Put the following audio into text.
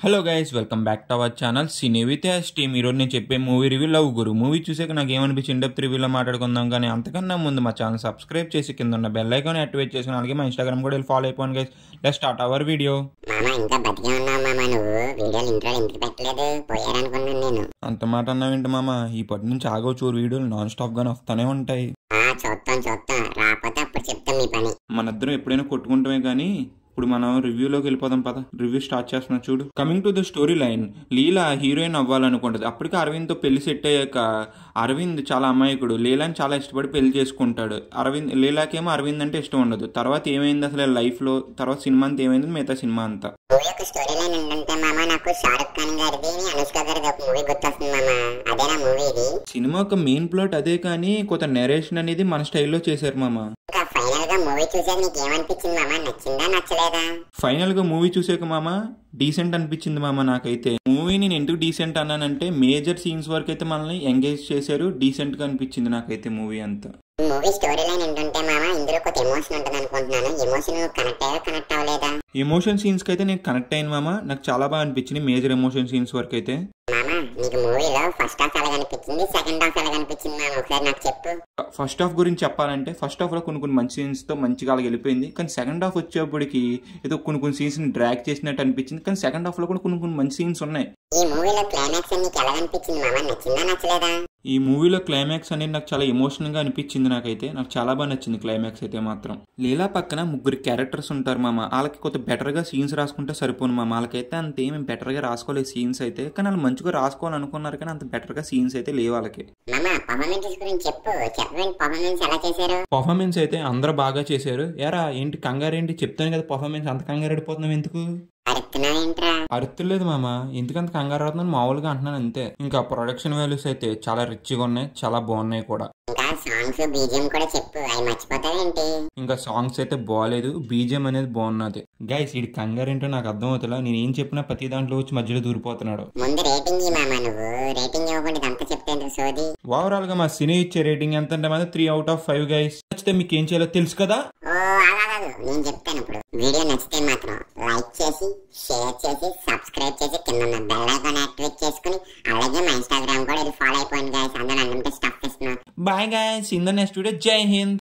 hello guys welcome back to our channel cine with us team ఈరోజు నేను చెప్పే movie review Love Guru movie చూసాక నాకు ఏమనిపించి ఇండెప్త్ రివ్యూలో మాట్లాడుకుందాం కానీ అంతకన్నా ముందు మా ఛానల్ సబ్స్క్రైబ్ చేసి కింద ఉన్న బెల్ ఐకాన్ యాక్టివేట్ చేసుకుని అలాగే మా ఇన్స్టాగ్రామ్ కూడా వెళ్ళి ఫాలో అయిపోండి guys let start our video మామ ఇంకా బతికే ఉన్నావు మామ నువ్వు వీడియోలు ఇంట్లో ఎందుకు పెట్టలేదు పోయారనుకున్నాను నేను అంత మాట అన్నావేంటి మామ ఇప్పటి నుంచి ఆగో చూరు వీడియోలు నాన్ స్టాప్ గానే వస్తూనే ఉంటాయి ఆ చూస్తాం చూస్తాం రాకపోతే అప్పుడు చెప్తాం మీ పని మన ఇద్దరం ఎప్పుడైనా కొట్టుకుంటామే కానీ ఇప్పుడు మనం రివ్యూలోకి వెళ్ళిపోదాం పద రివ్యూ స్టార్ట్ చేస్తున్నా చూడు coming to the story line Leela heroine అవ్వాలనుకుంటుంది అప్పటికి అరవింద్తో పెళ్లి సెట్ అయ్యాక అరవింద్ చాలా అమాయకుడు లీలాని చాలా ఇష్టపడి పెళ్లి చేసుకుంటాడు అరవింద్ లీలాకేమో అరవింద్ అంటే ఇష్టం ఉండదు తర్వాత ఏమైంది అసలు లైఫ్లో తర్వాత సినిమా అంతా ఏమైంది మిగతా సినిమా అంతా మూవీ యొక్క స్టోరీ లైన్ ఏంటంటే మామ నాకు షారుఖ్ ఖాన్ గారిది అనుష్క గారిది ఒక మూవీ గుర్తొస్తుంది మామ అదేనా మూవీ ఇది సినిమా యొక్క మెయిన్ ప్లాట్ అదే కానీ కొంత నెరేషన్ అనేది మన స్టైల్లో చేశారు మామ ఇంకా ఫైనల్ గా మూవీ చూసాక నీకు ఏమనిపించింది మామ నచ్చిందా నచ్చలేదా ఫైనల్ గా మూవీ చూసాక మామ డీసెంట్ అనిపించింది మామ నాకైతే మూవీ నేను ఎందుకు డీసెంట్ అన్నానంటే మేజర్ సీన్స్ వరకు అయితే మనల్ని ఎంగేజ్ చేశారు డీసెంట్ గా అనిపించింది నాకైతే మూవీ అంతా మూవీ స్టోరీ లైన్ ఏంటంటే మామ ఇందులో కొంత ఎమోషన్ ఉంటుంది అనుకుంటున్నాను ఎమోషన్ కనెక్ట్ అయ్యా కనెక్ట్ అవ్వలేదా ఎమోషన్ సీన్స్ కి అయితే నేను కనెక్ట్ అయ్యాను మామ నాకు చాలా బాగా అనిపించింది మేజర్ ఎమోషన్ సీన్స్ వరకు అయితే మామ నీకు మూవీలో ఫస్ట్ హాఫ్ ఎలా కనిపించింది సెకండ్ హాఫ్ ఎలా కనిపించింది మామ ఒకసారి నాకు చెప్పు ఫస్ట్ హాఫ్ గురించి చెప్పాలంటే ఫస్ట్ హాఫ్ లో కొన్ని కొన్ని మంచి సీన్స్ తో మంచిగా అలా వెళ్ళిపోయింది కానీ సెకండ్ హాఫ్ వచ్చేప్పటికి ఏదో కొన్ని కొన్ని సీన్స్ ని డ్రాగ్ చేసినట్టు అనిపించింది కానీ సెకండ్ హాఫ్ లో కూడా కొన్ని కొన్ని మంచి సీన్స్ ఉన్నాయి ఈ మూవీలో క్లైమాక్స్ నీకు ఎలా కనిపించింది మామ నచ్చిందా నచ్చలేదా ఈ మూవీలో క్లైమాక్స్ అనేది నాకు చాలా ఎమోషనల్ గా అనిపించింది నాకైతే నాకు చాలా బాగా నచ్చింది క్లైమాక్స్ అయితే మాత్రం లీలా పక్కన ముగ్గురు క్యారెక్టర్స్ ఉంటారు మామ వాళ్ళకి కొంత బెటర్ గా సీన్స్ రాసుకుంటే సరిపోను మామ వాళ్ళకైతే అంత ఏమి బెటర్ గా రాసుకోలేదు సీన్స్ అయితే కానీ వాళ్ళు మంచిగా రాసుకోవాలనుకున్నారు కానీ అంత బెటర్ గా సీన్స్ అయితే లేవు వాళ్ళకి మామ పర్ఫార్మెన్సెస్ గురించి చెప్పు చెప్పండి పర్ఫార్మెన్స్ ఎలా చేశారు పర్ఫార్మెన్స్ అయితే అందరూ బాగా చేశారు యారా ఏంటి కంగారు ఏంటి చెప్తాను కదా పర్ఫార్మెన్స్ అంత కంగారు పడిపోతున్నాం ఎందుకు అరుస్తున్నావు ఏంట్రా అర్థలేదు మామ ఎందుకంత కంగారు అవుతున్నాను మామూలుగా అంటున్నాను అంతే ఇంకా ప్రొడక్షన్ వాల్యూస్ అయితే చాలా రిచ్గా ఉన్నాయి చాలా బాగున్నాయి కూడా ఇంకా సాంగ్స్ బీజిఎం కూడా చెప్పు అవి మర్చిపోతావేంటి ఇంకా సాంగ్స్ అయితే బాగాలేదు బీజిఎం అనేది బాగున్నది గైస్ ఇది కంగారు ఏంటో నాకు అర్థం అవుతుందా నేను ఏం చెప్పినా ప్రతి దాంట్లో వచ్చి మధ్యలో దూరిపోతున్నాడు ముందు రేటింగ్ ఇ మామ నువ్వు రేటింగ్ ఇవ్వకుండా ఇదంతా చెప్తే సోది ఓవరాల్ గా మా సినీ ఇచ్చే రేటింగ్ ఎంత అంటే మాత్రం three out of five guys నచ్చితే మీకు ఏం చేయాలో తెలుసు కదా ఓ అలాగదు నేను చెప్తాను ఇప్పుడు వీడియో నచ్చితే మాత్రం లైక్ చేసి షేర్ చేసి సబ్స్క్రైబ్ చేసి కింద ఉన్న బెల్ ఐకాన్ యాక్టివేట్ చేసుకుని అలాగే మా ఇన్స్టాగ్రామ్ కూడా ఇది ఫాలో అయిపోయింది గాయస్ అందరూ అన్నంటే స్టఫ్ ఇస్తున్నా bye guys in the next video Jai Hind